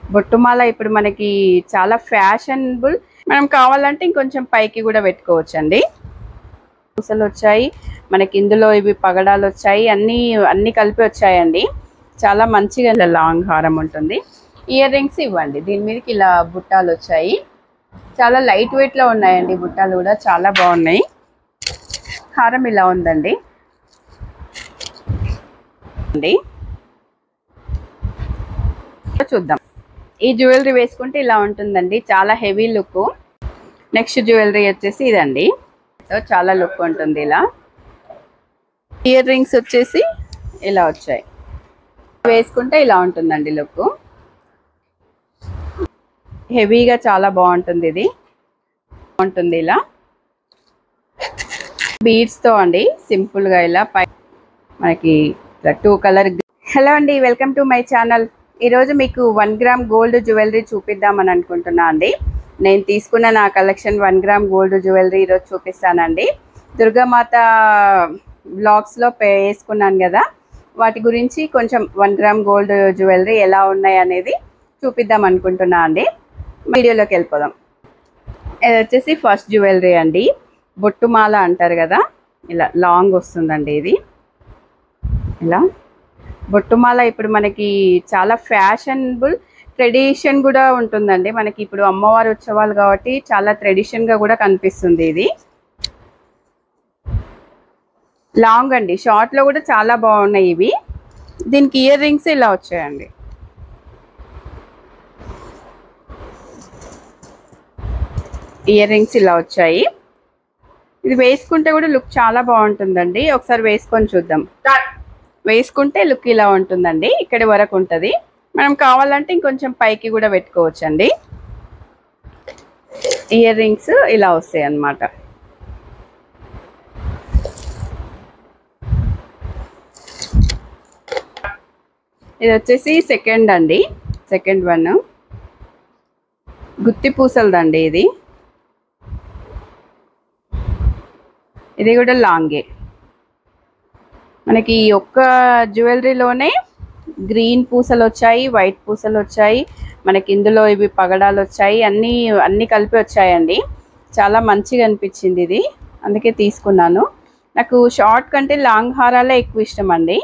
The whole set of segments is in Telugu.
బొట్టుమాల ఇప్పుడు మనకి చాలా ఫ్యాషనబుల్ మనం కావాలంటే ఇంకొంచెం పైకి కూడా పెట్టుకోవచ్చు అండి పూసలు వచ్చాయి మనకి ఇందులో ఇవి పగడాలు వచ్చాయి అన్నీ అన్నీ కలిపి వచ్చాయండి చాలా మంచిగా ఇలా లాంగ్ హారం ఉంటుంది ఇయర్ రింగ్స్ ఇవ్వండి దీని మీదకి ఇలా బుట్టాలు వచ్చాయి చాలా లైట్ వెయిట్లో ఉన్నాయండి బుట్టాలు కూడా చాలా బాగున్నాయి హారం ఇలా ఉందండి అండి చూద్దాం ఈ జ్యువెలరీ వేసుకుంటే ఇలా ఉంటుందండి చాలా హెవీ లుక్ నెక్స్ట్ జ్యువెలరీ వచ్చేసి ఇదండి సో చాలా లుక్ ఉంటుంది ఇలా ఇయర్ రింగ్స్ వచ్చేసి ఇలా వచ్చాయి వేసుకుంటే ఇలా ఉంటుందండి లుక్ హెవీగా చాలా బాగుంటుంది ఇది బాగుంటుంది ఇలా బీడ్స్తో అండి సింపుల్గా ఇలా పై మనకి టూ కలర్ హలో అండి వెల్కమ్ టు మై ఛానల్ ఈరోజు మీకు వన్ గ్రామ్ గోల్డ్ జ్యువెలరీ చూపిద్దామని అనుకుంటున్నా అండి నేను తీసుకున్న నా collection one gram gold jewellery ఈరోజు చూపిస్తానండి దుర్గామాత బ్లాగ్స్లో పే వేసుకున్నాను కదా వాటి గురించి కొంచెం వన్ గ్రామ్ గోల్డ్ జ్యువెలరీ ఎలా ఉన్నాయి అనేది చూపిద్దాం అనుకుంటున్నా అండి వీడియోలోకి వెళ్ళిపోదాం ఇది వచ్చేసి ఫస్ట్ జ్యువెలరీ అండి బొట్టుమాల అంటారు కదా ఇలా లాంగ్ వస్తుందండి ఇది ఇలా బొట్టుమాల ఇప్పుడు మనకి చాలా ఫ్యాషనబుల్ ట్రెడిషన్ కూడా ఉంటుందండి మనకి ఇప్పుడు అమ్మవారి ఉత్సవాలు కాబట్టి చాలా ట్రెడిషన్గా కూడా కనిపిస్తుంది ఇది లాంగ్ అండి షార్ట్లో కూడా చాలా బాగున్నాయి ఇవి దీనికి ఇయర్ రింగ్స్ ఇలా వచ్చాయండి ఇయర్ రింగ్స్ ఇలా వచ్చాయి ఇది వేసుకుంటే కూడా లుక్ చాలా బాగుంటుందండి ఒకసారి వేసుకొని చూద్దాం వేసుకుంటే లుక్ ఇలా ఉంటుందండి ఇక్కడి వరకు ఉంటుంది మనం కావాలంటే ఇంకొంచెం పైకి కూడా పెట్టుకోవచ్చండి ఇయర్ రింగ్స్ ఇలా వస్తాయి అన్నమాట ఇది వచ్చేసి సెకండ్ అండి సెకండ్ వన్ గుత్తి పూసలదండి ఇది ఇది కూడా లాంగే మనకి ఈ ఒక్క జ్యువెలరీలోనే గ్రీన్ పూసలు వచ్చాయి వైట్ పూసలు వచ్చాయి మనకి ఇందులో ఇవి పగడాలు వచ్చాయి అన్నీ అన్నీ కలిపి వచ్చాయండి చాలా మంచిగా అనిపించింది ఇది అందుకే తీసుకున్నాను నాకు షార్ట్ కంటే లాంగ్ హారాలే ఎక్కువ ఇష్టం అండి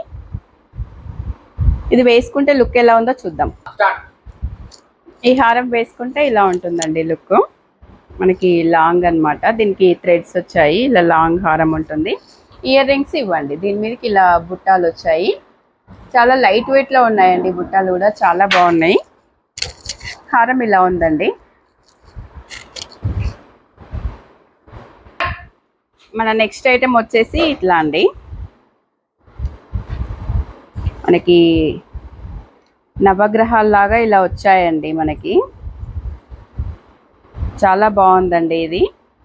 ఇది వేసుకుంటే లుక్ ఎలా ఉందో చూద్దాం ఈ హారం వేసుకుంటే ఇలా ఉంటుందండి లుక్ మనకి లాంగ్ అన్నమాట దీనికి థ్రెడ్స్ వచ్చాయి ఇలా లాంగ్ హారం ఉంటుంది ఇయర్ రింగ్స్ ఇవ్వండి దీని మీదకి ఇలా బుట్టాలు వచ్చాయి చాలా లైట్ వెయిట్లో ఉన్నాయండి బుట్టాలు కూడా చాలా బాగున్నాయి హారం ఇలా ఉందండి మన నెక్స్ట్ ఐటెం వచ్చేసి ఇట్లా అండి మనకి నవగ్రహాల్లాగా ఇలా వచ్చాయండి మనకి చాలా బాగుందండి ఇది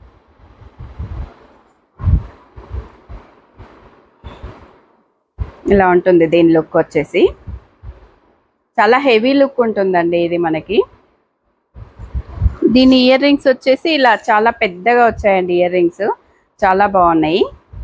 ఇలా ఉంటుంది దీని లుక్ వచ్చేసి చాలా హెవీ లుక్ ఉంటుందండి ఇది మనకి దీని ఇయర్ రింగ్స్ వచ్చేసి ఇలా చాలా పెద్దగా వచ్చాయండి ఇయర్ రింగ్స్ చాలా బాగున్నాయి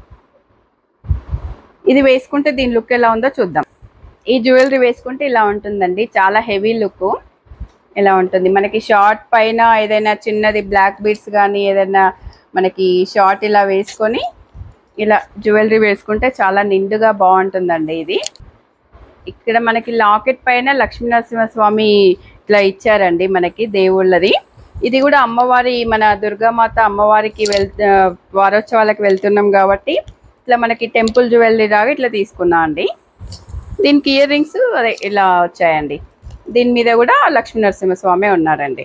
ఇది వేసుకుంటే దీని లుక్ ఎలా ఉందో చూద్దాం ఈ జ్యువెలరీ వేసుకుంటే ఇలా ఉంటుందండి చాలా హెవీ లుక్ ఇలా ఉంటుంది మనకి షార్ట్ పైన ఏదైనా చిన్నది బ్లాక్ బీడ్స్ కానీ ఏదైనా మనకి షార్ట్ ఇలా వేసుకొని ఇలా జ్యువెలరీ వేసుకుంటే చాలా నిండుగా బాగుంటుందండి ఇది ఇక్కడ మనకి లాకెట్ పైన లక్ష్మీనరసింహస్వామి ఇట్లా ఇచ్చారండి మనకి దేవుళ్ళది ఇది కూడా అమ్మవారి మన దుర్గామాత అమ్మవారికి వెళ్ వారోత్సవాలకు వెళ్తున్నాం కాబట్టి ఇట్లా మనకి టెంపుల్ జ్యువెలరీ లాగా ఇట్లా తీసుకున్నా అండి దీనికి ఇయర్ రింగ్స్ అదే ఇలా వచ్చాయండి దీని మీద కూడా లక్ష్మీనరసింహస్వామి ఉన్నారండి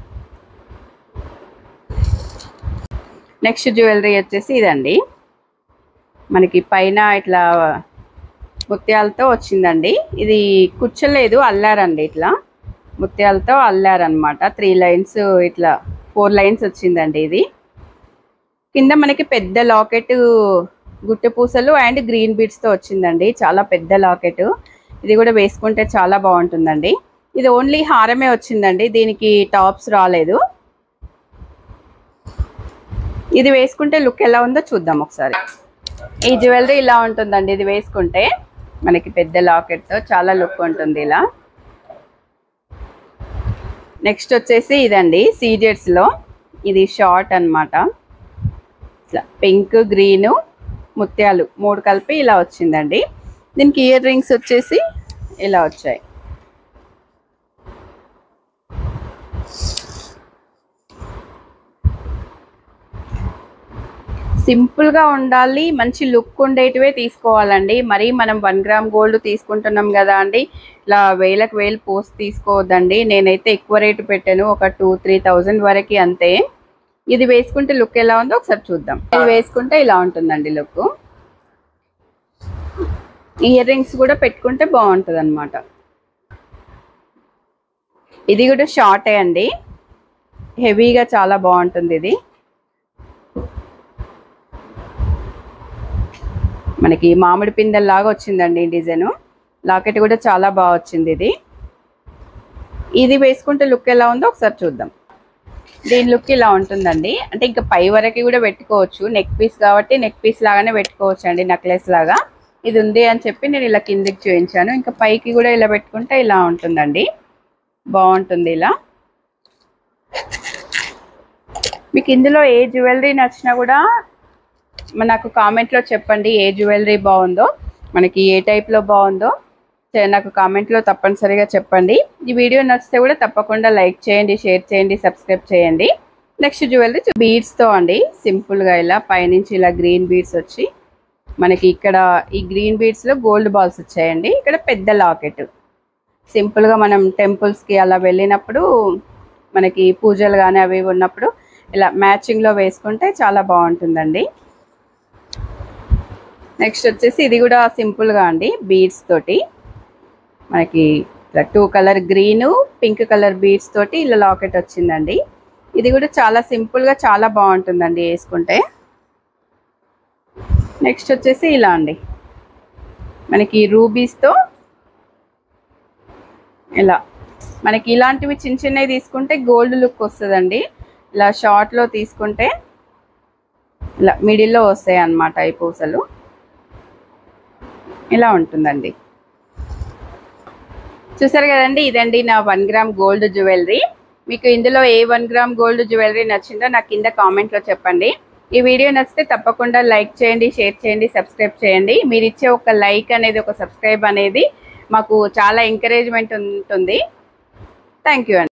నెక్స్ట్ జ్యువెలరీ వచ్చేసి ఇదండి మనకి పైన ఇట్లా ముత్యాలతో వచ్చిందండి ఇది కుచ్చలేదు అల్లారండి ఇట్లా ముత్యాలతో అల్లారనమాట త్రీ లైన్స్ ఇట్లా ఫోర్ లైన్స్ వచ్చిందండి ఇది కింద మనకి పెద్ద లాకెట్ గుట్టు పూసలు అండ్ గ్రీన్ బీడ్స్తో వచ్చిందండి చాలా పెద్ద లాకెట్ ఇది కూడా వేసుకుంటే చాలా బాగుంటుందండి ఇది ఓన్లీ హారమే వచ్చిందండి దీనికి టాప్స్ రాలేదు ఇది వేసుకుంటే లుక్ ఎలా ఉందో చూద్దాం ఒకసారి ఈ జ్యువెలరీ ఇలా ఉంటుందండి ఇది వేసుకుంటే మనకి పెద్ద లాకెట్తో చాలా లుక్ ఉంటుంది ఇలా నెక్స్ట్ వచ్చేసి ఇదండి సీజెట్స్లో ఇది షార్ట్ అన్నమాట ఇట్లా పింక్ గ్రీను ముత్యాలు మూడు కలిపి ఇలా వచ్చిందండి దీనికి ఇయర్ రింగ్స్ వచ్చేసి ఇలా వచ్చాయి సింపుల్గా ఉండాలి మంచి లుక్ ఉండేటివే తీసుకోవాలండి మరి మనం వన్ గ్రామ్ గోల్డ్ తీసుకుంటున్నాం కదా అండి ఇలా వేలకు వేలు పోస్ట్ తీసుకోవద్దండి నేనైతే ఎక్కువ రేటు పెట్టాను ఒక టూ త్రీ థౌజండ్ వరకు అంతే ఇది వేసుకుంటే లుక్ ఎలా ఉందో ఒకసారి చూద్దాం ఇది వేసుకుంటే ఇలా ఉంటుందండి లుక్ ఇయర్ రింగ్స్ కూడా పెట్టుకుంటే బాగుంటుంది అనమాట ఇది కూడా షార్టే అండి హెవీగా చాలా బాగుంటుంది ఇది మనకి మామిడి పిందెల్లాగా వచ్చిందండి డిజైన్ లాకెట్ కూడా చాలా బాగా వచ్చింది ఇది ఇది వేసుకుంటే లుక్ ఎలా ఉందో ఒకసారి చూద్దాం దీని లుక్ ఇలా ఉంటుందండి అంటే ఇంకా పై వరకు కూడా పెట్టుకోవచ్చు నెక్ పీస్ కాబట్టి నెక్ పీస్ లాగానే పెట్టుకోవచ్చు అండి నెక్లెస్ లాగా ఇది ఉంది అని చెప్పి నేను ఇలా కిందికి చూపించాను ఇంకా పైకి కూడా ఇలా పెట్టుకుంటే ఇలా ఉంటుందండి బాగుంటుంది ఇలా మీకు ఇందులో ఏ జ్యువెలరీ నచ్చినా కూడా మ- నాకు కామెంట్లో చెప్పండి ఏ జ్యువెలరీ బాగుందో మనకి ఏ టైప్లో బాగుందో చే- నాకు కామెంట్లో తప్పనిసరిగా చెప్పండి ఈ వీడియో నచ్చితే కూడా తప్పకుండా లైక్ చేయండి షేర్ చేయండి సబ్స్క్రైబ్ చేయండి నెక్స్ట్ జ్యువెలరీ బీడ్స్తో అండి సింపుల్గా ఇలా పైనుంచి ఇలా గ్రీన్ బీడ్స్ వచ్చి మనకి ఇక్కడ ఈ గ్రీన్ బీడ్స్లో గోల్డ్ బాల్స్ వచ్చాయండి ఇక్కడ పెద్ద లాకెట్ సింపుల్గా మనం టెంపుల్స్కి అలా వెళ్ళినప్పుడు మనకి పూజలు కానీ అవి ఇవి ఉన్నప్పుడు ఇలా మ్యాచింగ్లో వేసుకుంటే చాలా బాగుంటుందండి నెక్స్ట్ వచ్చేసి ఇది కూడా సింపుల్గా అండి బీడ్స్ తోటి మనకి two colour green pink colour beads తోటి ఇలా లాకెట్ వచ్చిందండి ఇది కూడా చాలా సింపుల్గా చాలా బాగుంటుందండి వేసుకుంటే నెక్స్ట్ వచ్చేసి ఇలా అండి మనకి రూబీస్తో ఇలా మనకి ఇలాంటివి చిన్న చిన్నవి తీసుకుంటే గోల్డ్ లుక్ వస్తుందండి ఇలా షార్ట్లో తీసుకుంటే ఇలా మిడిల్లో వస్తాయి అన్నమాట ఈ పూసలు ఇలా ఉంటుందండి చూసారు కదండి ఇదండి నా వన్ గ్రామ్ గోల్డ్ జ్యువెలరీ మీకు ఇందులో ఏ వన్ గ్రామ్ గోల్డ్ జ్యువెలరీ నచ్చిందో నాకు కింద కామెంట్లో చెప్పండి ఈ వీడియో నచ్చితే తప్పకుండా లైక్ చేయండి షేర్ చేయండి సబ్స్క్రైబ్ చేయండి మీరు ఇచ్చే ఒక లైక్ అనేది ఒక సబ్స్క్రైబ్ అనేది మాకు చాలా ఎంకరేజ్మెంట్ ఉంటుంది థ్యాంక్ యూ అండి